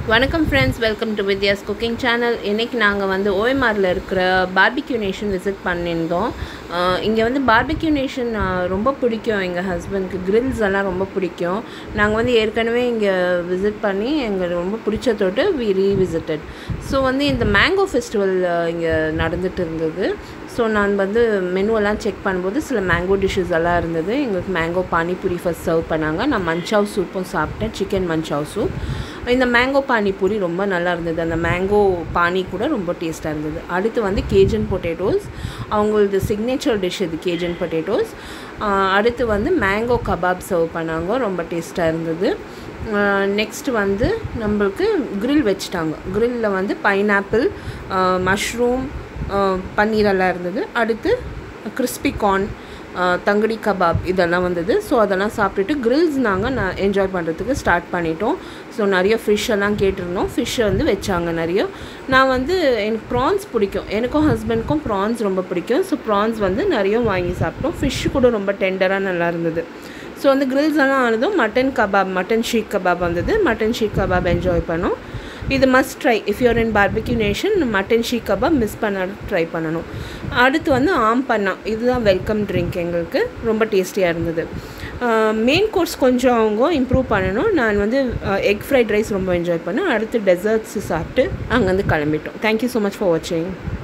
வணக்கம் friends welcome to Vidya's cooking channel இன்றைக்கி நாங்கள் வந்து ஓஎம்ஆரில் இருக்கிற பார்பிக்யூ நேஷன் விசிட் பண்ணியிருந்தோம் இங்கே வந்து பார்பிக்யூ நேஷன் ரொம்ப பிடிக்கும் எங்கள் ஹஸ்பண்ட்க்கு கிரில்ஸ் எல்லாம் ரொம்ப பிடிக்கும் நாங்கள் வந்து ஏற்கனவே இங்கே விசிட் பண்ணி எங்களுக்கு ரொம்ப பிடிச்ச தொட்டு வி ரீவிசிட்டட் ஸோ வந்து இந்த மேங்கோ ஃபெஸ்டிவல் இங்கே நடந்துட்டு இருந்தது ஸோ நான் வந்து மெனுவெல்லாம் செக் பண்ணும்போது சில மேங்கோ டிஷ்ஷஸ் எல்லாம் இருந்தது எங்களுக்கு மேங்கோ பானிபூரி ஃபஸ்ட் சர்வ் பண்ணாங்க நான் மஞ்சாவ் சூப்பும் சாப்பிட்டேன் சிக்கன் மஞ்சாவ் சூப் இந்த மேங்கோ பானிபூரி ரொம்ப நல்லா இருந்தது அந்த மேங்கோ பானி கூட ரொம்ப டேஸ்ட்டாக இருந்தது அடுத்து வந்து கேஜன் பொட்டேட்டோஸ் அவங்களது சிக்னேச்சர் டிஷ் இது கேஜன் பொட்டேட்டோஸ் அடுத்து வந்து மேங்கோ கபாப் சர்வ் பண்ணாங்க ரொம்ப டேஸ்ட்டாக இருந்தது நெக்ஸ்ட் வந்து நம்மளுக்கு க்ரில் வச்சுட்டாங்க க்ரில்லில் வந்து பைனாப்பிள் மஷ்ரூம் பன்னீரெல்லாம் இருந்தது அடுத்து கிறிஸ்பி கார்ன் தங்கடி கபாப் இதெல்லாம் வந்தது ஸோ அதெல்லாம் சாப்பிட்டுட்டு கிரில்ஸ் நாங்கள் நான் என்ஜாய் பண்ணுறதுக்கு ஸ்டார்ட் பண்ணிட்டோம் ஸோ நிறைய ஃபிஷ் எல்லாம் கேட்டிருந்தோம் ஃபிஷ்ஷை வந்து வச்சாங்க நிறைய நான் வந்து எனக்கு ப்ரான்ஸ் பிடிக்கும் எனக்கும் ஹஸ்பண்ட்க்கும் ப்ரான்ஸ் ரொம்ப பிடிக்கும் ஸோ ப்ரான்ஸ் வந்து நிறைய வாங்கி சாப்பிட்டோம் ஃபிஷ் கூட ரொம்ப டெண்டராக நல்லா இருந்தது ஸோ வந்து கிரில்ஸ் எல்லாம் ஆனதும் mutton kebab mutton seekh kebab வந்தது மட்டன் ஷீக் கபாப் என்ஜாய் பண்ணோம் இது must try if you're in Barbeque Nation mutton seekh kebab miss பண்ண ட்ரை பண்ணணும் அடுத்து வந்து ஆம் பண்ணா இதுதான் வெல்கம் ட்ரிங்க் எங்களுக்கு ரொம்ப டேஸ்டியாக இருந்தது மெயின் கோர்ஸ் கொஞ்சம் அவங்க இம்ப்ரூவ் பண்ணணும் நான் வந்து எக் ஃப்ரைட் ரைஸ் ரொம்ப என்ஜாய் பண்ணேன் அடுத்து டெசர்ட்ஸ் சாப்பிட்டு அங்கேருந்து கிளம்பிட்டோம் தேங்க்யூ ஸோ மச் ஃபார் வாட்சிங்